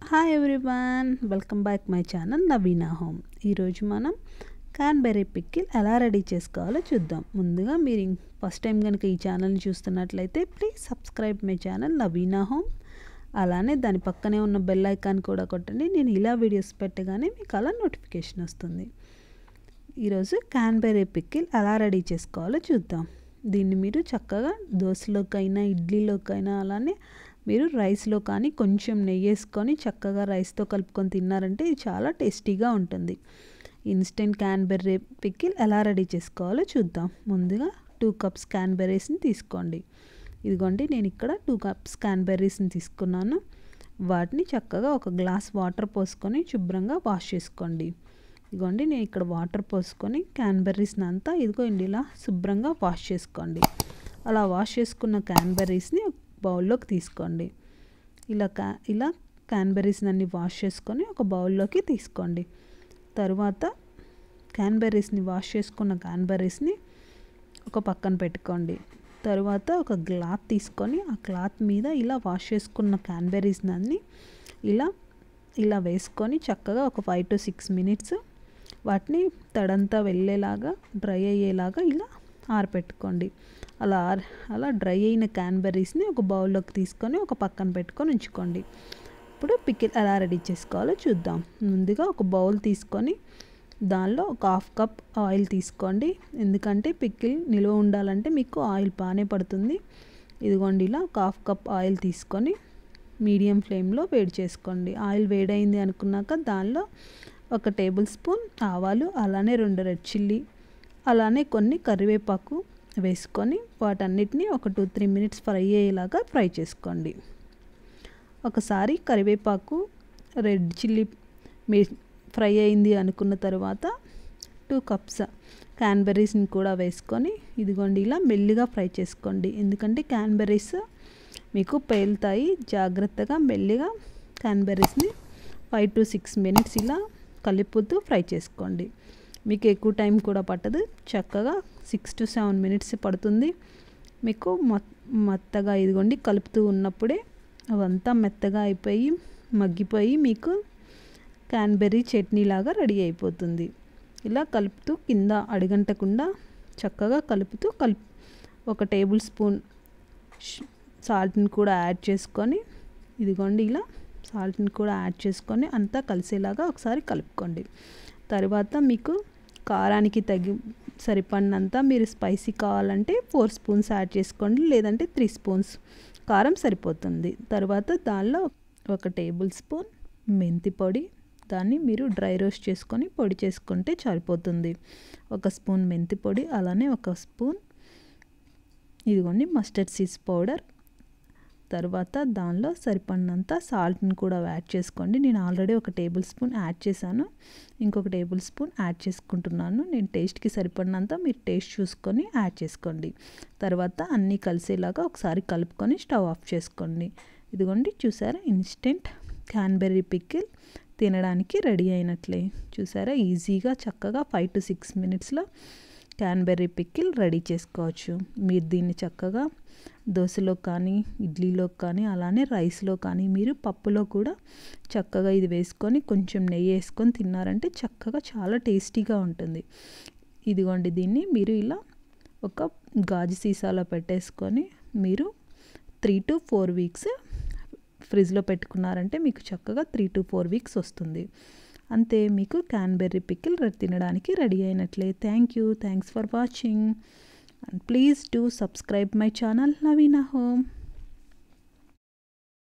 hi everyone welcome back my channel Naveena home ఈరోజు మనం క్యాన్బెర్రీ pickle ఎలా రెడీ చేసుకోవాలో చూద్దాం ముందుగా మీరు ఫస్ట్ టైం కనుక ఈ ఛానల్ని చూస్తున్నట్లయితే please subscribe my channel Naveena home అలానే దాని పక్కనే ఉన్న బెల్ ఐకాన్ కూడా కొట్టండి నేను ఇలా వీడియోస్ పెట్టగానే మీకు అలా నోటిఫికేషన్ వస్తుంది ఈరోజు క్యాన్బెర్రీ పిక్కిల్ ఎలా రెడీ చేసుకోవాలో చూద్దాం దీన్ని మీరు చక్కగా దోశలోకైనా ఇడ్లీలోకైనా అలానే మీరు రైస్లో కానీ కొంచెం నెయ్యి వేసుకొని చక్కగా రైస్తో కలుపుకొని తిన్నారంటే ఇది చాలా టేస్టీగా ఉంటుంది ఇన్స్టెంట్ క్యాన్బెర్రీ పిక్కిల్ ఎలా రెడీ చేసుకోవాలో చూద్దాం ముందుగా టూ కప్స్ క్యాన్బెర్రీస్ని తీసుకోండి ఇదిగోండి నేను ఇక్కడ టూ కప్స్ క్యాన్బెర్రీస్ని తీసుకున్నాను వాటిని చక్కగా ఒక గ్లాస్ వాటర్ పోసుకొని శుభ్రంగా వాష్ చేసుకోండి ఇదిగోండి నేను ఇక్కడ వాటర్ పోసుకొని క్యాన్బెర్రీస్ని అంతా ఇదిగోండి ఇలా శుభ్రంగా వాష్ చేసుకోండి అలా వాష్ చేసుకున్న క్యాన్బెర్రీస్ని బౌల్లోకి తీసుకోండి ఇలా క్యా ఇలా క్యాన్బెర్రీస్ని అన్ని వాష్ చేసుకొని ఒక బౌల్లోకి తీసుకోండి తరువాత క్యాన్బెర్రీస్ని వాష్ చేసుకున్న క్యాన్బెర్రీస్ని ఒక పక్కన పెట్టుకోండి తరువాత ఒక క్లాత్ తీసుకొని ఆ క్లాత్ మీద ఇలా వాష్ చేసుకున్న క్యాన్బెర్రీస్ని అన్ని ఇలా ఇలా వేసుకొని చక్కగా ఒక ఫైవ్ టు సిక్స్ మినిట్స్ వాటిని తడంతా వెళ్ళేలాగా డ్రై అయ్యేలాగా ఇలా ఆరపెట్టుకోండి అలా ఆర్ అలా డ్రై అయిన క్యాన్బెర్రీస్ని ఒక బౌల్లోకి తీసుకొని ఒక పక్కన పెట్టుకొని ఉంచుకోండి ఇప్పుడు పికిల్ ఎలా రెడీ చేసుకోవాలో చూద్దాం ముందుగా ఒక బౌల్ తీసుకొని దానిలో ఒక హాఫ్ కప్ ఆయిల్ తీసుకోండి ఎందుకంటే పికిల్ నిల్వ ఉండాలంటే మీకు ఆయిల్ బాగానే పడుతుంది ఇదిగోండి ఇలా ఒక హాఫ్ కప్ ఆయిల్ తీసుకొని మీడియం ఫ్లేమ్లో వేడి చేసుకోండి ఆయిల్ వేడైంది అనుకున్నాక దానిలో ఒక టేబుల్ స్పూన్ ఆవాలు అలానే రెండు రెడ్ చిల్లీ అలానే కొన్ని కరివేపాకు వేసుకొని వాటన్నిటిని ఒక టూ త్రీ మినిట్స్ ఫ్రై అయ్యేలాగా ఫ్రై చేసుకోండి ఒకసారి కరివేపాకు రెడ్ చిల్లీ మీ ఫ్రై అయింది అనుకున్న తర్వాత టూ కప్స్ క్యాన్బెర్రీస్ని కూడా వేసుకొని ఇదిగోండి ఇలా మెల్లిగా ఫ్రై చేసుకోండి ఎందుకంటే క్యాన్బెర్రీస్ మీకు పేలుతాయి జాగ్రత్తగా మెల్లిగా క్యాన్బెర్రీస్ని ఫైవ్ టు సిక్స్ మినిట్స్ ఇలా కలుపుతూ ఫ్రై చేసుకోండి మీకు ఎక్కువ టైం కూడా పట్టదు చక్కగా సిక్స్ టు సెవెన్ మినిట్స్ పడుతుంది మీకు మెత్తగా ఇదిగోండి కలుపుతూ ఉన్నప్పుడే అవంతా మెత్తగా అయిపోయి మగ్గిపోయి మీకు క్యాన్బెర్రీ చట్నీ లాగా రెడీ అయిపోతుంది ఇలా కలుపుతూ కింద అడిగంటకుండా చక్కగా కలుపుతూ కలుపు ఒక టేబుల్ స్పూన్ సాల్ట్ని కూడా యాడ్ చేసుకొని ఇదిగోండి ఇలా సాల్ట్ని కూడా యాడ్ చేసుకొని అంతా కలిసేలాగా ఒకసారి కలుపుకోండి తర్వాత మీకు కారానికి తగి సరిపడినంత మీరు స్పైసీ కావాలంటే ఫోర్ స్పూన్స్ యాడ్ చేసుకోండి లేదంటే త్రీ స్పూన్స్ కారం సరిపోతుంది తర్వాత దానిలో ఒక టేబుల్ స్పూన్ మెంతి పొడి దాన్ని మీరు డ్రై రోస్ట్ చేసుకొని పొడి చేసుకుంటే సరిపోతుంది ఒక స్పూన్ మెంతి పొడి అలానే ఒక స్పూన్ ఇదిగోండి మస్టర్డ్ సీడ్స్ పౌడర్ తర్వాత దానిలో సరిపడినంత సాల్ట్ని కూడా యాడ్ చేసుకోండి నేను ఆల్రెడీ ఒక టేబుల్ స్పూన్ యాడ్ చేశాను ఇంకొక టేబుల్ స్పూన్ యాడ్ చేసుకుంటున్నాను నేను టేస్ట్కి సరిపడినంత మీరు టేస్ట్ చూసుకొని యాడ్ చేసుకోండి తర్వాత అన్నీ కలిసేలాగా ఒకసారి కలుపుకొని స్టవ్ ఆఫ్ చేసుకోండి ఇదిగోండి చూసారా ఇన్స్టెంట్ క్యాన్బెర్రీ పిక్కిల్ తినడానికి రెడీ అయినట్లే చూసారా ఈజీగా చక్కగా ఫైవ్ టు సిక్స్ మినిట్స్లో క్యాన్బెర్రీ పిక్కిల్ రెడీ చేసుకోవచ్చు మీరు దీన్ని చక్కగా దోశలో కానీ ఇడ్లీలో కానీ అలానే రైస్లో కానీ మీరు పప్పులో కూడా చక్కగా ఇది వేసుకొని కొంచెం నెయ్యి వేసుకొని తిన్నారంటే చక్కగా చాలా టేస్టీగా ఉంటుంది ఇదిగోండి దీన్ని మీరు ఇలా ఒక గాజు సీసాలో పెట్టేసుకొని మీరు త్రీ టు ఫోర్ వీక్స్ ఫ్రిడ్జ్లో పెట్టుకున్నారంటే మీకు చక్కగా త్రీ టు ఫోర్ వీక్స్ వస్తుంది అంతే మీకు క్యాన్బెర్రీ పికిల్ తినడానికి రెడీ అయినట్లే thank you thanks for watching and please do subscribe my channel Naveena home